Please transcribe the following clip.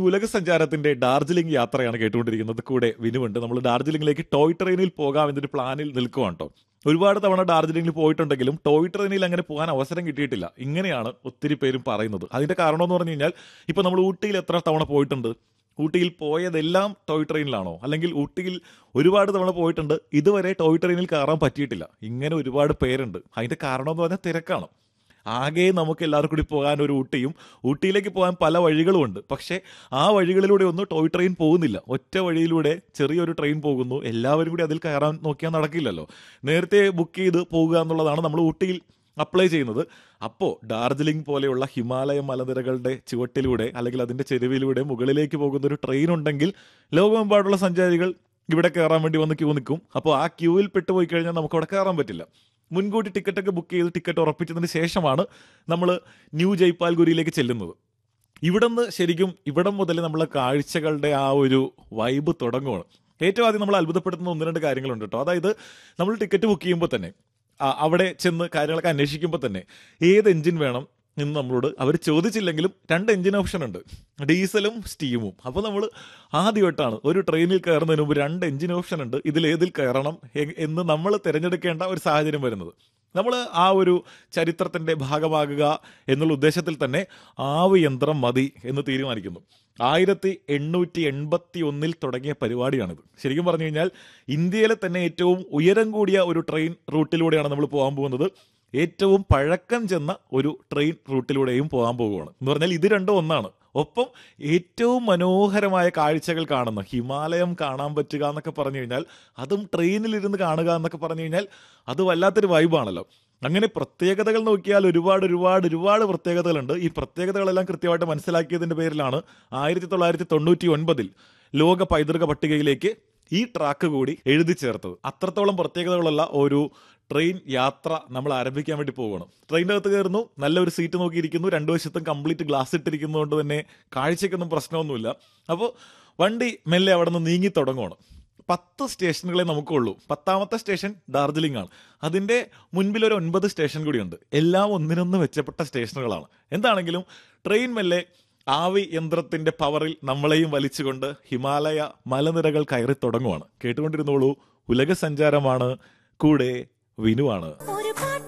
ഉലക സഞ്ചാരത്തിന്റെ ഡാർജിലിംഗ് യാത്രയാണ് കേട്ടുകൊണ്ടിരിക്കുന്നത് കൂടെ വിനുവുണ്ട് നമ്മൾ ഡാർജിലിംഗിലേക്ക് ടോയ് ട്രെയിനിൽ പോകാം എന്നൊരു പ്ലാനിൽ നിൽക്കുവാണ് കേട്ടോ ഒരുപാട് തവണ ഡാർജിലിംഗിൽ പോയിട്ടുണ്ടെങ്കിലും ടോയ് ട്രെയിനിൽ അങ്ങനെ പോകാൻ അവസരം കിട്ടിയിട്ടില്ല ഇങ്ങനെയാണ് ഒത്തിരി പേരും പറയുന്നത് അതിന്റെ കാരണം എന്ന് പറഞ്ഞു കഴിഞ്ഞാൽ ഇപ്പൊ നമ്മൾ ഊട്ടിയിൽ എത്ര തവണ പോയിട്ടുണ്ട് ഊട്ടിയിൽ പോയതെല്ലാം ടോയ് ട്രെയിനിലാണോ അല്ലെങ്കിൽ ഊട്ടിയിൽ ഒരുപാട് തവണ പോയിട്ടുണ്ട് ഇതുവരെ ടോയ് ട്രെയിനിൽ കയറാൻ പറ്റിയിട്ടില്ല ഇങ്ങനെ ഒരുപാട് പേരുണ്ട് അതിന്റെ കാരണം എന്ന് പറഞ്ഞാൽ തിരക്കാണ് ആകെ നമുക്ക് എല്ലാവർക്കും കൂടി പോകാൻ ഒരു ഊട്ടിയും ഊട്ടിയിലേക്ക് പോകാൻ പല വഴികളുമുണ്ട് പക്ഷേ ആ വഴികളിലൂടെ ഒന്നും ടോയ് ട്രെയിൻ പോകുന്നില്ല ഒറ്റ വഴിയിലൂടെ ചെറിയൊരു ട്രെയിൻ പോകുന്നു എല്ലാവരും കൂടി അതിൽ കയറാൻ നോക്കിയാൽ നടക്കില്ലല്ലോ നേരത്തെ ബുക്ക് ചെയ്ത് പോകുക എന്നുള്ളതാണ് നമ്മൾ ഊട്ടിയിൽ അപ്ലൈ ചെയ്യുന്നത് അപ്പോൾ ഡാർജിലിംഗ് പോലെയുള്ള ഹിമാലയ മലനിരകളുടെ ചുവട്ടിലൂടെ അല്ലെങ്കിൽ അതിന്റെ ചെരുവിലൂടെ മുകളിലേക്ക് പോകുന്ന ഒരു ട്രെയിൻ ഉണ്ടെങ്കിൽ ലോകമെമ്പാടുള്ള സഞ്ചാരികൾ ഇവിടെ കയറാൻ വേണ്ടി വന്ന് ക്യൂ നിൽക്കും അപ്പോൾ ആ ക്യൂവിൽ പെട്ടുപോയി കഴിഞ്ഞാൽ നമുക്ക് അവിടെ കയറാൻ പറ്റില്ല മുൻകൂട്ടി ടിക്കറ്റൊക്കെ ബുക്ക് ചെയ്ത് ടിക്കറ്റ് ഉറപ്പിച്ചതിന് ശേഷമാണ് നമ്മൾ ന്യൂ ജയ്പാൽഗുരിയിലേക്ക് ചെല്ലുന്നത് ഇവിടുന്ന് ശരിക്കും ഇവിടം മുതൽ നമ്മളെ കാഴ്ചകളുടെ ആ ഒരു വൈബ് തുടങ്ങുവാണ് ഏറ്റവും ആദ്യം നമ്മൾ അത്ഭുതപ്പെടുത്തുന്ന ഒന്ന് രണ്ട് കാര്യങ്ങളുണ്ട് കേട്ടോ അതായത് നമ്മൾ ടിക്കറ്റ് ബുക്ക് ചെയ്യുമ്പോൾ തന്നെ ആ, അവിടെ ചെന്ന് കാര്യങ്ങളൊക്കെ അന്വേഷിക്കുമ്പോൾ തന്നെ ഏത് എഞ്ചിൻ വേണം എന്ന് നമ്മളോട് അവർ ചോദിച്ചില്ലെങ്കിലും രണ്ട് എഞ്ചിൻ ഓപ്ഷൻ ഉണ്ട് ഡീസലും സ്റ്റീമും അപ്പോൾ നമ്മൾ ആദ്യമായിട്ടാണ് ഒരു ട്രെയിനിൽ കയറുന്നതിന് മുമ്പ് രണ്ട് എഞ്ചിൻ ഓപ്ഷൻ ഉണ്ട് ഇതിൽ ഏതിൽ കയറണം എ- എന്ന് നമ്മൾ തിരഞ്ഞെടുക്കേണ്ട ഒരു സാഹചര്യം വരുന്നത് നമ്മൾ ആ ഒരു ചരിത്രത്തിന്റെ ഭാഗമാകുക എന്നുള്ള ഉദ്ദേശത്തിൽ തന്നെ ആവ് യന്ത്രം മതി എന്ന് തീരുമാനിക്കുന്നു ആയിരത്തി എണ്ണൂറ്റി എൺപത്തി ഒന്നിൽ തുടങ്ങിയ പരിപാടിയാണിത് ശരിക്കും പറഞ്ഞു കഴിഞ്ഞാൽ ഇന്ത്യയിലെ തന്നെ ഏറ്റവും ഉയരം കൂടിയ ഒരു ട്രെയിൻ റൂട്ടിലൂടെയാണ് നമ്മൾ പോകാൻ പോകുന്നത് ഏറ്റവും പഴക്കം ചെന്ന ഒരു ട്രെയിൻ റൂട്ടിലൂടെയും പോകാൻ പോവുകയാണ് എന്ന് പറഞ്ഞാൽ ഇത് രണ്ടും ഒന്നാണ് ഒപ്പം ഏറ്റവും മനോഹരമായ കാഴ്ചകൾ കാണുന്ന ഹിമാലയം കാണാൻ പറ്റുക എന്നൊക്കെ പറഞ്ഞു കഴിഞ്ഞാൽ അതും ട്രെയിനിലിരുന്ന് കാണുക എന്നൊക്കെ പറഞ്ഞു കഴിഞ്ഞാൽ അത് വല്ലാത്തൊരു വൈബാണല്ലോ അങ്ങനെ പ്രത്യേകതകൾ നോക്കിയാൽ ഒരുപാട് ഒരുപാട് ഒരുപാട് പ്രത്യേകതകളുണ്ട് ഈ പ്രത്യേകതകളെല്ലാം കൃത്യമായിട്ട് മനസ്സിലാക്കിയതിന്റെ പേരിലാണ് ആയിരത്തി തൊള്ളായിരത്തി തൊണ്ണൂറ്റി ഒൻപതിൽ ലോക പൈതൃക പട്ടികയിലേക്ക് ഈ ട്രാക്ക് കൂടി എഴുതി ചേർത്തത് അത്രത്തോളം പ്രത്യേകതകളുള്ള ഒരു ട്രെയിൻ യാത്ര നമ്മൾ ആരംഭിക്കാൻ വേണ്ടി പോവുകയാണ് ട്രെയിനിൻ്റെ അകത്ത് കയറുന്നു നല്ലൊരു സീറ്റ് നോക്കിയിരിക്കുന്നു രണ്ടു വശത്തും കംപ്ലീറ്റ് ഗ്ലാസ് ഇട്ടിരിക്കുന്നതുകൊണ്ട് തന്നെ കാഴ്ചയ്ക്കൊന്നും പ്രശ്നമൊന്നുമില്ല അപ്പോൾ വണ്ടി മെല്ലെ അവിടെ നിന്ന് നീങ്ങി തുടങ്ങുകയാണ് പത്ത് സ്റ്റേഷനുകളെ നമുക്കുള്ളൂ പത്താമത്തെ സ്റ്റേഷൻ ഡാർജിലിംഗ് ആണ് അതിന്റെ മുൻപിൽ ഒരു ഒൻപത് സ്റ്റേഷൻ കൂടിയുണ്ട് എല്ലാം ഒന്നിനൊന്ന് മെച്ചപ്പെട്ട സ്റ്റേഷനുകളാണ് എന്താണെങ്കിലും ട്രെയിൻ മെല്ലെ ആവി യന്ത്രത്തിന്റെ പവറിൽ നമ്മളെയും വലിച്ചുകൊണ്ട് ഹിമാലയ മലനിരകൾ കയറി തുടങ്ങുവാണ് കേട്ടുകൊണ്ടിരുന്നോളൂ ഉലക സഞ്ചാരമാണ് കൂടെ വിനുവാണ്